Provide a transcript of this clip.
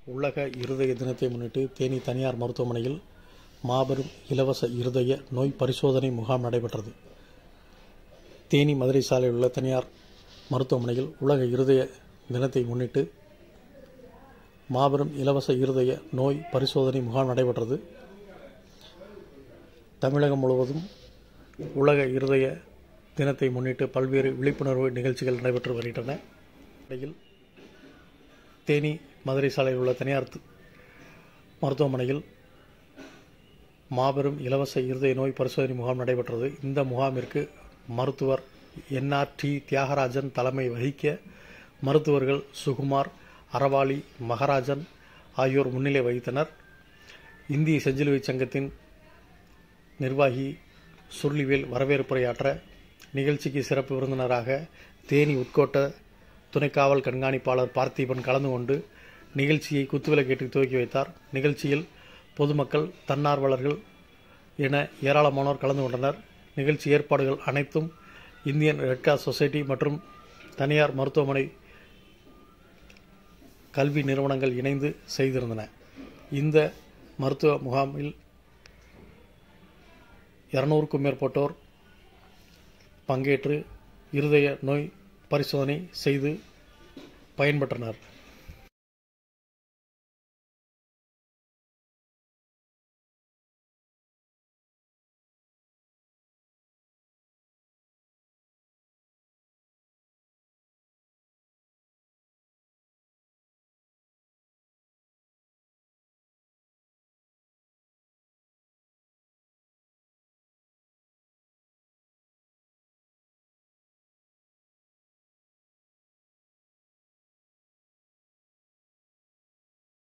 உலக இருதய தினத்தை முன்னிட்டு தேனி தனியார் மருத்துவமனையில் மாபெரும் இலவச இருதய நோய் பரிசோதனை முகாம் நடைபெற்றது தேனி மதுரை சாலையில் உள்ள தனியார் மருத்துவமனையில் உலக இருதய தினத்தை முன்னிட்டு மாபெரும் இலவச இருதய நோய் பரிசோதனை முகாம் நடைபெற்றது தமிழகம் முழுவதும் உலக இருதய தினத்தை முன்னிட்டு பல்வேறு விழிப்புணர்வு நிகழ்ச்சிகள் நடைபெற்று வருகின்றன இடையில் தேனி மதுரை சாலையில் உள்ள தனியார் து- மருத்துவமனையில் மாபெரும் இலவச இருதய நோய் பரிசோதனை முகாம் நடைபெற்றது இந்த முகாமிற்கு மருத்துவர் என்ஆர் டி தியாகராஜன் தலைமை வகிக்க மருத்துவர்கள் சுகுமார் அறவாளி மகராஜன் ஆகியோர் முன்னிலை வகித்தனர் இந்திய செஞ்சிலுவை சங்கத்தின் நிர்வாகி சுருளிவேல் வரவேற்புரையாற்ற நிகழ்ச்சிக்கு சிறப்பு விருந்தினராக தேனி உட்கோட்ட துணை காவல் கண்காணிப்பாளர் பார்த்திபன் கலந்து கொண்டு நிகழ்ச்சியை குத்துவிளக்கேற்றி துவக்கி வைத்தார் நிகழ்ச்சியில் பொதுமக்கள் தன்னார்வலர்கள் என ஏராளமானோர் கலந்து கொண்டனர் நிகழ்ச்சி ஏற்பாடுகள் அனைத்தும் இந்தியன் ரெட் கிராஸ் சொசைட்டி மற்றும் தனியார் மருத்துவமனை கல்வி நிறுவனங்கள் இணைந்து செய்திருந்தன இந்த மருத்துவ முகாமில் இருநூறுக்கும் மேற்பட்டோர் பங்கேற்று இருதய நோய் பரிசோதனை செய்து பயன்பெற்றனர்